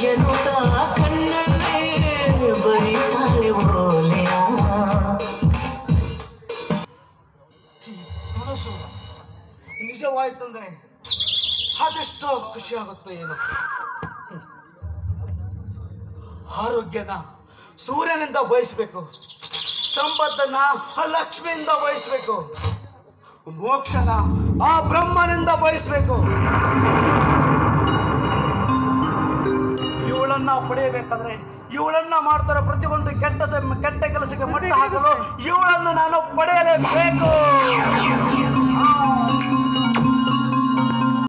ಎನ್ನುತ್ತ ಕಣ್ಣಲ್ಲೇ ಬರೀತಾಳೆ ಓಲೆಯ ಮನಸ್ಸು ನಿಜವಾಯ್ತಂದ್ರೆ ಅದೆಷ್ಟೋ ಖುಷಿ ಆಗುತ್ತೋ ಏನೋ ಹ್ಮ್. ಆರೋಗ್ಯನ ಸೂರ್ಯನಿಂದ ಬಯಸ್ಬೇಕು ಸಂಪತ್ತನ್ನ ಆ ಲಕ್ಷ್ಮಿಯಿಂದ ಬಯಸ್ಬೇಕು ಮೋಕ್ಷನ ಆ ಬ್ರಹ್ಮನಿಂದ ಬಯಸ್ಬೇಕು ಇವಳನ್ನ ಪಡೆಯಬೇಕಾದ್ರೆ ಇವಳನ್ನ ಮಾಡ್ತಾರೆ ಪ್ರತಿಯೊಂದು ಕೆಟ್ಟ ಸ- ಕೆಟ್ಟ ಕೆಲಸಕ್ಕೆ ಮಟ್ಟ ಹಾಕಲು ಇವಳನ್ನು ನಾನು ಪಡೆಯಲೇಬೇಕು